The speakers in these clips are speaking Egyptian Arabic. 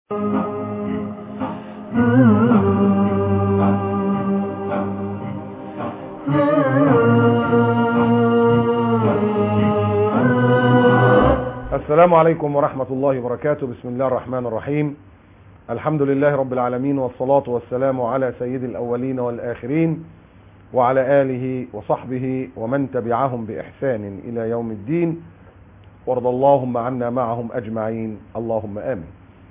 السلام عليكم ورحمة الله وبركاته بسم الله الرحمن الرحيم الحمد لله رب العالمين والصلاة والسلام على سيد الأولين والآخرين وعلى آله وصحبه ومن تبعهم بإحسان إلى يوم الدين وارض اللهم عنا معهم أجمعين اللهم آمين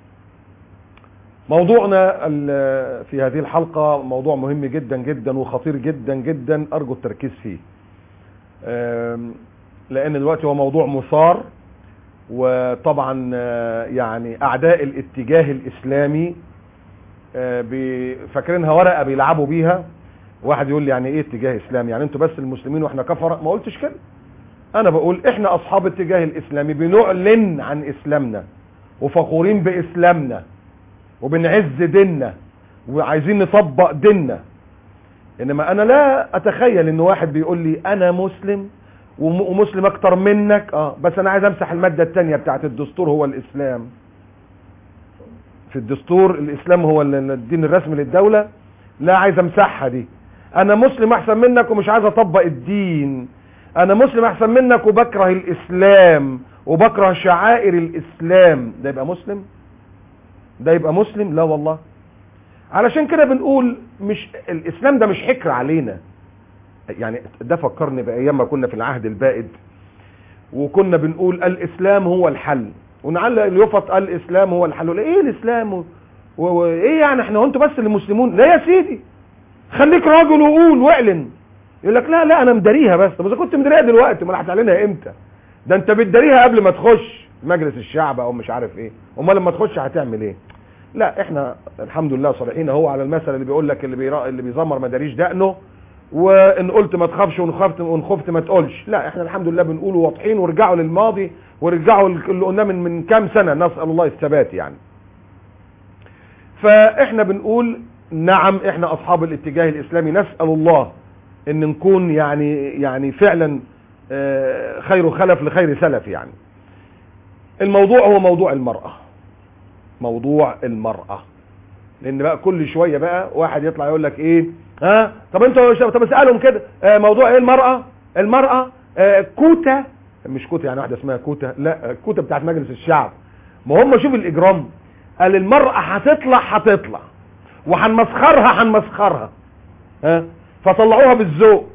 موضوعنا ال- في هذه الحلقة موضوع مهم جدا جدا وخطير جدا جدا أرجو التركيز فيه أم، لأن دلوقتي هو موضوع مثار وطبعا آه، يعني أعداء الاتجاه الإسلامي آه، بي- فاكرينها ورقة بيلعبوا بيها واحد يقول لي يعني ايه اتجاه اسلامي يعني انتوا بس المسلمين واحنا كفره ما قلتش كده انا بقول احنا اصحاب الاتجاه الاسلامي بنعلن عن اسلامنا وفخورين باسلامنا وبنعز ديننا وعايزين نطبق ديننا انما انا لا اتخيل ان واحد بيقول لي انا مسلم وم- ومسلم اكتر منك اه بس انا عايز امسح المادة التانية بتاعت الدستور هو الاسلام في الدستور الاسلام هو ال- الدين الرسمي للدولة لا عايز امسحها دي انا مسلم احسن منك ومش عايز اطبق الدين انا مسلم احسن منك وبكره الاسلام وبكره شعائر الاسلام ده يبقى مسلم ده يبقى مسلم لا والله علشان كده بنقول مش الاسلام ده مش حكر علينا يعني ده فكرني بايام ما كنا في العهد البائد وكنا بنقول الاسلام هو الحل ونعلق اليفط الاسلام هو الحل ايه الاسلام و- و- وايه يعني احنا هو انتوا بس اللي مسلمون لا يا سيدي خليك راجل وقول واعلن يقول لك لا لا انا مداريها بس طب اذا كنت مداريها دلوقتي امال هتعلنها امتى ده انت بتداريها قبل ما تخش مجلس الشعب او مش عارف ايه امال لما تخش هتعمل ايه لا احنا الحمد لله صالحين اهو على المثل اللي بيقول لك اللي بيرا... اللي بيزمر ما داريش دقنه وان قلت ما تخافش وان خفت وان خفت ما تقولش لا احنا الحمد لله بنقول واضحين ورجعوا للماضي ورجعوا اللي قلناه من من كام سنه نسال الله الثبات يعني فاحنا بنقول نعم احنا اصحاب الاتجاه الاسلامي نسال الله ان نكون يعني يعني فعلا آه، خير خلف لخير سلف يعني الموضوع هو موضوع المرأة موضوع المرأة لان بقى كل شوية بقى واحد يطلع يقول لك ايه ها طب انتوا طب اسالهم كده آه، موضوع ايه المرأة المرأة آه، كوتا مش كوتا يعني واحدة اسمها كوتا لا آه، كوتا بتاعت مجلس الشعب ما هم شوف الاجرام قال المرأة هتطلع هتطلع وهنمسخرها هنمسخرها ها فطلعوها بالذوق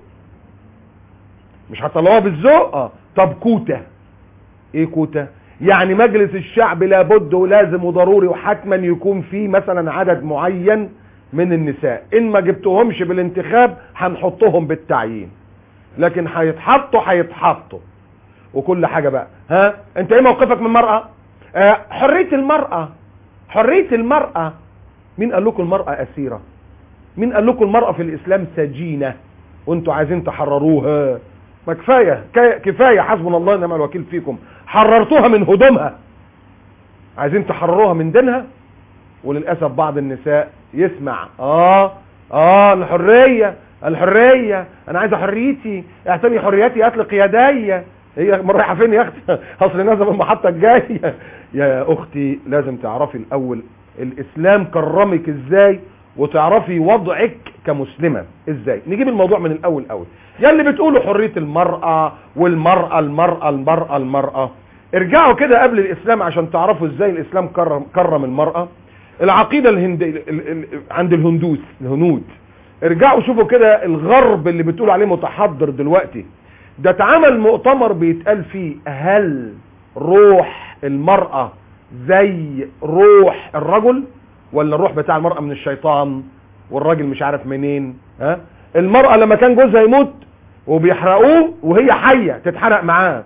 مش هتطلعوها بالذوق اه طب كوتا ايه كوتا يعني مجلس الشعب لابد ولازم وضروري وحتما يكون فيه مثلا عدد معين من النساء ان ما جبتهمش بالانتخاب هنحطهم بالتعيين لكن هيتحطوا هيتحطوا وكل حاجة بقى ها انت ايه موقفك من المرأة آه حرية المرأة حرية المرأة مين قال لكم المرأة أسيرة مين قال لكم المرأة في الإسلام سجينة وانتوا عايزين تحرروها ما كفاية كا- كفاية حسبنا الله ونعم الوكيل فيكم حررتوها من هدومها عايزين تحرروها من دينها وللأسف بعض النساء يسمع اه اه الحرية الحرية انا عايزة حريتي اعتني حريتي اطلق يدي هي رايحة فين يا اختي اصل نازل المحطة الجاية يا اختي لازم تعرفي الاول الاسلام كرمك ازاي وتعرفي وضعك كمسلمة ازاي نجيب الموضوع من الاول اول يا اللي بتقولوا حرية المرأة والمرأة المرأة المرأة المرأة ارجعوا كده قبل الاسلام عشان تعرفوا ازاي الاسلام كرم, كرم المرأة العقيدة الهند... ال... ال... ال... عند الهندوس الهنود ارجعوا شوفوا كده الغرب اللي بتقول عليه متحضر دلوقتي ده اتعمل مؤتمر بيتقال فيه هل روح المرأة زي روح الرجل ولا الروح بتاع المرأة من الشيطان والراجل مش عارف منين ها المرأة لما كان جوزها يموت وبيحرقوه وهي حية تتحرق معاه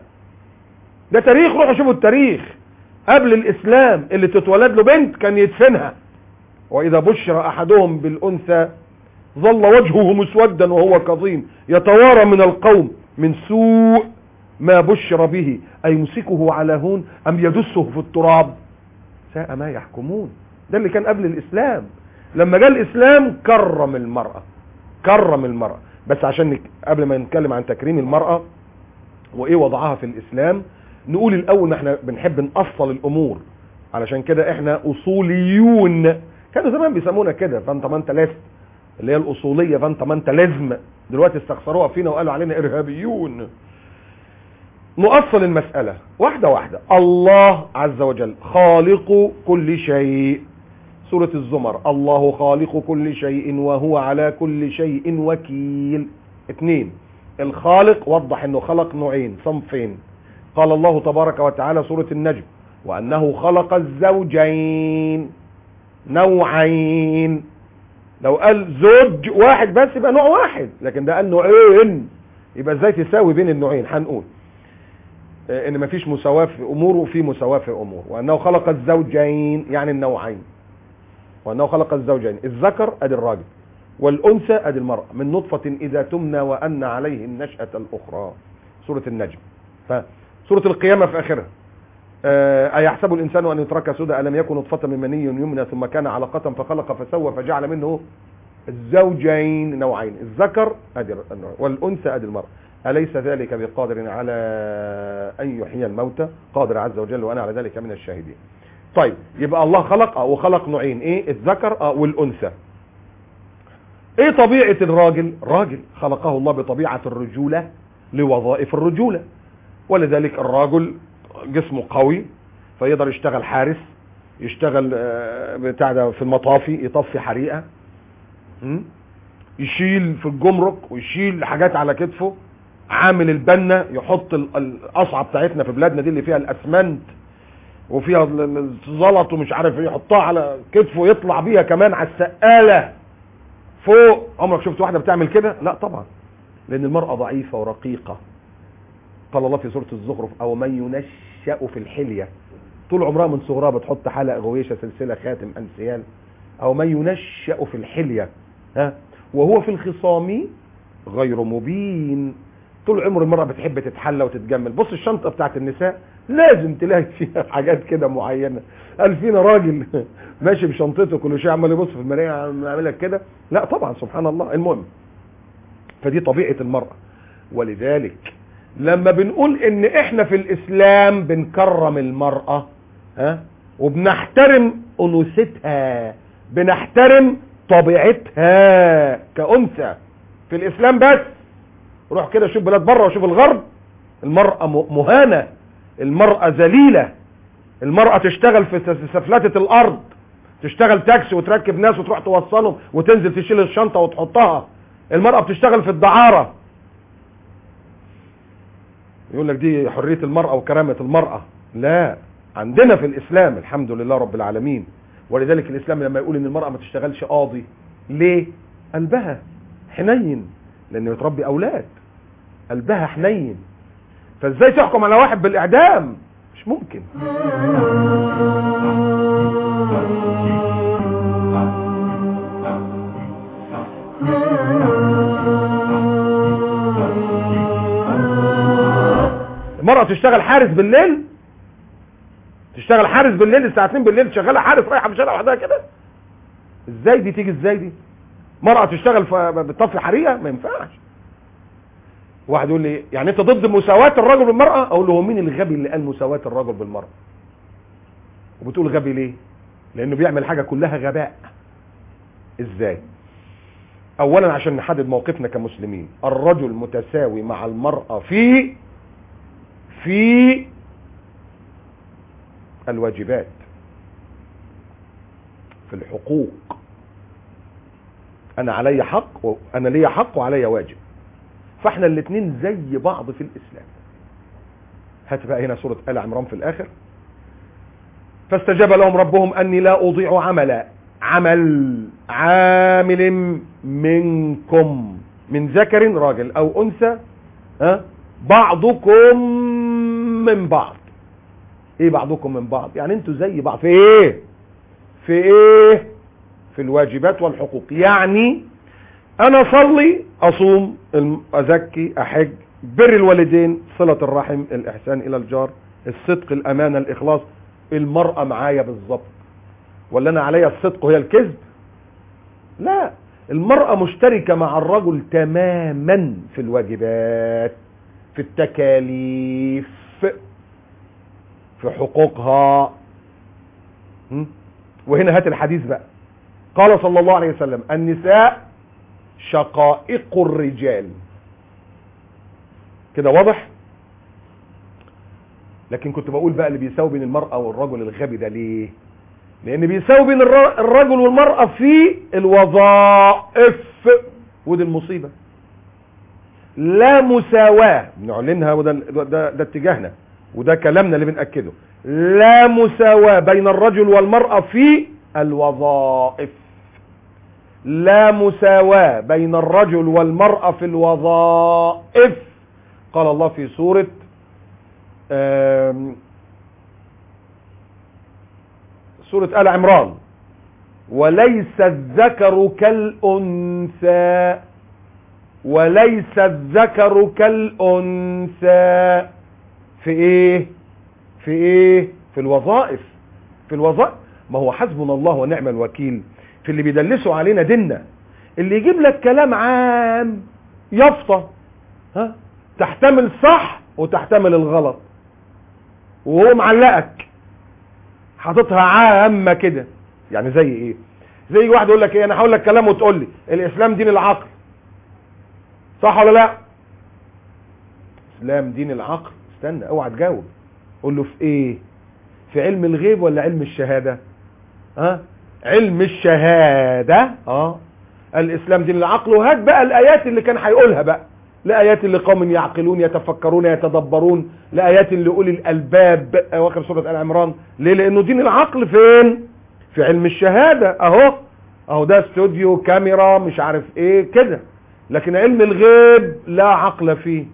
ده تاريخ روحوا شوفوا التاريخ قبل الاسلام اللي تتولد له بنت كان يدفنها واذا بشر احدهم بالانثى ظل وجهه مسودا وهو كظيم يتوارى من القوم من سوء ما بشر به ايمسكه على هون ام يدسه في التراب ساء ما يحكمون ده اللي كان قبل الاسلام لما جاء الاسلام كرم المرأة كرم المرأة بس عشان نك... قبل ما نتكلم عن تكريم المرأة وايه وضعها في الاسلام نقول الاول ان احنا بنحب نأصل الامور علشان كده احنا اصوليون كانوا زمان بيسمونا كده فانت ما انت لست اللي هي الاصوليه فانت ما انت لازم دلوقتي استخسروها فينا وقالوا علينا ارهابيون نؤصل المسألة واحدة واحدة الله عز وجل خالق كل شيء سورة الزمر الله خالق كل شيء وهو على كل شيء وكيل اثنين الخالق وضح انه خلق نوعين صنفين قال الله تبارك وتعالى سورة النجم وانه خلق الزوجين نوعين لو قال زوج واحد بس يبقى نوع واحد لكن ده قال نوعين يبقى ازاي تساوي بين النوعين هنقول آه، ان مفيش مساواة في امور وفي مساواة في امور وانه خلق الزوجين يعني النوعين وانه خلق الزوجين الذكر ادي الراجل والانثى ادي المرأة من نطفة اذا تمنى وان عليه النشأة الاخرى سورة النجم فسورة القيامة في اخرها آه، أيحسب الإنسان أن يترك سدى ألم يكن نطفة من مني يمنى ثم كان علقة فخلق فسوى فجعل منه الزوجين نوعين الذكر أدي النوع والأنثى أدي المرأة أليس ذلك بقادر على أن يحيي الموتى قادر عز وجل وأنا على ذلك من الشاهدين طيب يبقى الله خلق اه وخلق نوعين ايه الذكر اه والأنثى ايه طبيعة الراجل راجل خلقه الله بطبيعة الرجولة لوظائف الرجولة ولذلك الراجل جسمه قوي فيقدر يشتغل حارس يشتغل آه، بتاع ده في المطافي يطفي حريقه م? يشيل في الجمرك ويشيل حاجات على كتفه عامل البنا يحط ال- القصعه بتاعتنا في بلادنا دي اللي فيها الاسمنت وفيها ال- ال- الزلط ومش عارف ايه يحطها على كتفه ويطلع بيها كمان على السقاله فوق عمرك شفت واحده بتعمل كده لا طبعا لان المراه ضعيفه ورقيقه قال الله في سورة الزخرف او من ينشأ في الحلية طول عمرها من صغرها بتحط حلقة غويشة سلسلة خاتم انسيال او من ينشأ في الحلية ها وهو في الخصام غير مبين طول عمر المرأة بتحب تتحلى وتتجمل بص الشنطة بتاعت النساء لازم تلاقي فيها حاجات كده معينة قال فينا راجل ماشي بشنطته كل شيء عمال يبص في المراية عامل لك كده لا طبعا سبحان الله المهم فدي طبيعة المرأة ولذلك لما بنقول ان احنا في الاسلام بنكرم المرأة ها وبنحترم انوثتها بنحترم طبيعتها كأنثى في الاسلام بس روح كده شوف بلاد بره وشوف الغرب المرأة م- مهانة المرأة ذليلة المرأة تشتغل في س- سفلتة الارض تشتغل تاكسي وتركب ناس وتروح توصلهم وتنزل تشيل الشنطة وتحطها المرأة بتشتغل في الدعارة يقول لك دي حرية المرأة وكرامة المرأة لا عندنا في الإسلام الحمد لله رب العالمين ولذلك الإسلام لما يقول إن المرأة ما تشتغلش قاضي ليه؟ قلبها حنين لأنه يتربي أولاد قلبها حنين فازاي تحكم على واحد بالإعدام مش ممكن المرأة تشتغل حارس بالليل تشتغل حارس بالليل الساعة 2 بالليل شغالة حارس رايحة في الشارع لوحدها كده ازاي دي تيجي ازاي دي مرأة تشتغل ف- بتطفي حريقة ما ينفعش واحد يقول لي يعني انت ضد مساواة الرجل بالمرأة اقول له هو مين الغبي اللي قال مساواة الرجل بالمرأة وبتقول غبي ليه لانه بيعمل حاجة كلها غباء ازاي اولا عشان نحدد موقفنا كمسلمين الرجل متساوي مع المرأة في في الواجبات في الحقوق انا علي حق وانا ليا حق وعلي واجب فاحنا الاثنين زي بعض في الاسلام هات بقى هنا سورة آل عمران في الاخر فاستجاب لهم ربهم اني لا اضيع عملا عمل عامل منكم من ذكر راجل او انثى ها بعضكم من بعض ايه بعضكم من بعض يعني انتوا زي بعض في ايه في ايه في الواجبات والحقوق يعني انا اصلي اصوم الم- ازكي احج بر الوالدين صلة الرحم الاحسان الى الجار الصدق الامانة الاخلاص المرأة معايا بالظبط ولا انا عليا الصدق وهي الكذب لا المرأة مشتركة مع الرجل تماما في الواجبات في التكاليف في حقوقها م? وهنا هات الحديث بقى قال صلى الله عليه وسلم النساء شقائق الرجال كده واضح لكن كنت بقول بقى اللي بيساوي بين المرأة والرجل الغبي ده ليه لان بيساوي بين الر- الرجل والمرأة في الوظائف ودي المصيبة لا مساواة نعلنها وده ده, ده, ده اتجاهنا وده كلامنا اللي بنأكده لا مساواة بين الرجل والمرأة في الوظائف لا مساواة بين الرجل والمرأة في الوظائف قال الله في سورة آم، سورة آل عمران وليس الذكر كالأنثى وليس الذكر كالأنثى في ايه في ايه في الوظائف في الوظائف ما هو حسبنا الله ونعم الوكيل في اللي بيدلسوا علينا ديننا اللي يجيب لك كلام عام يفطى ها تحتمل صح وتحتمل الغلط وهو معلقك حاططها عامة كده يعني زي ايه زي واحد يقول لك ايه انا هقول لك كلام وتقول لي الاسلام دين العقل صح ولا لا اسلام دين العقل استنى اوعى تجاوب قول له في ايه في علم الغيب ولا علم الشهادة ها علم الشهادة اه الاسلام دين العقل وهات بقى الايات اللي كان هيقولها بقى لآيات اللي قوم يعقلون يتفكرون يتدبرون لآيات اللي أولي الألباب أواخر سورة آل عمران ليه لأنه دين العقل فين في علم الشهادة أهو أهو ده استوديو كاميرا مش عارف إيه كده لكن علم الغيب لا عقل فيه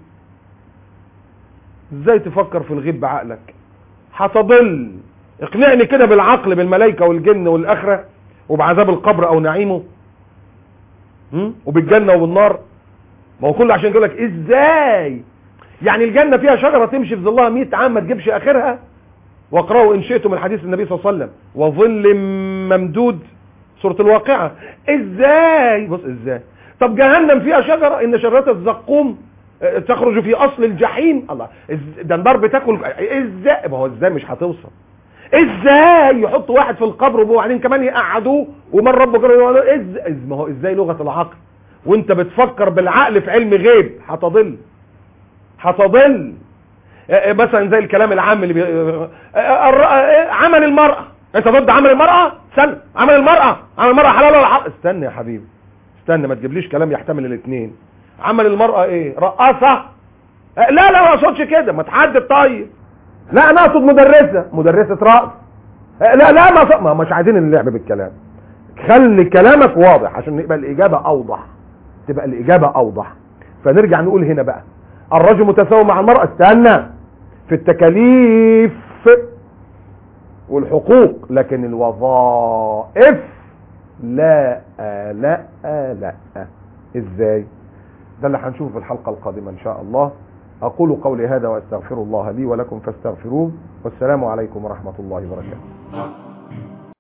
ازاي تفكر في الغيب بعقلك هتضل اقنعني كده بالعقل بالملائكة والجن والآخرة وبعذاب القبر أو نعيمه م? وبالجنة وبالنار ما هو كله عشان يقول لك ازاي يعني الجنة فيها شجرة تمشي في ظلها 100 عام ما تجيبش اخرها واقرأوا ان شئتم من حديث النبي صلى الله عليه وسلم وظل ممدود سورة الواقعة ازاي بص ازاي طب جهنم فيها شجرة ان شجرة الزقوم اه، تخرج في اصل الجحيم الله إز- ده النار بتاكل ازاي ما هو ازاي مش هتوصل ازاي يحط واحد في القبر وبعدين كمان يقعدوه ومن ربك ازاي ما هو ازاي لغة العقل وانت بتفكر بالعقل في علم غيب هتضل هتضل اه، اه، مثلا زي الكلام العام اللي بي... اه، اه، الر- اه، عمل المرأة انت ضد عمل المرأة استنى عمل المرأة عمل المرأة حلال ولا حرام استنى يا حبيبي استنى ما تجيبليش كلام يحتمل الاثنين عمل المرأة ايه رقاصة اه، لا لا ما اقصدش كده ما تحدد طيب لا انا اقصد مدرسة مدرسة رقص اه، لا لا ما, أقصد- ما مش عايزين اللعب بالكلام خلي كلامك واضح عشان يبقى الإجابة أوضح تبقى الإجابة أوضح فنرجع نقول هنا بقى الرجل متساوي مع المرأة استنى في التكاليف والحقوق لكن الوظائف لا لا لا ازاي ده اللي هنشوفه في الحلقة القادمة ان شاء الله اقول قولي هذا واستغفر الله لي ولكم فاستغفروه والسلام عليكم ورحمة الله وبركاته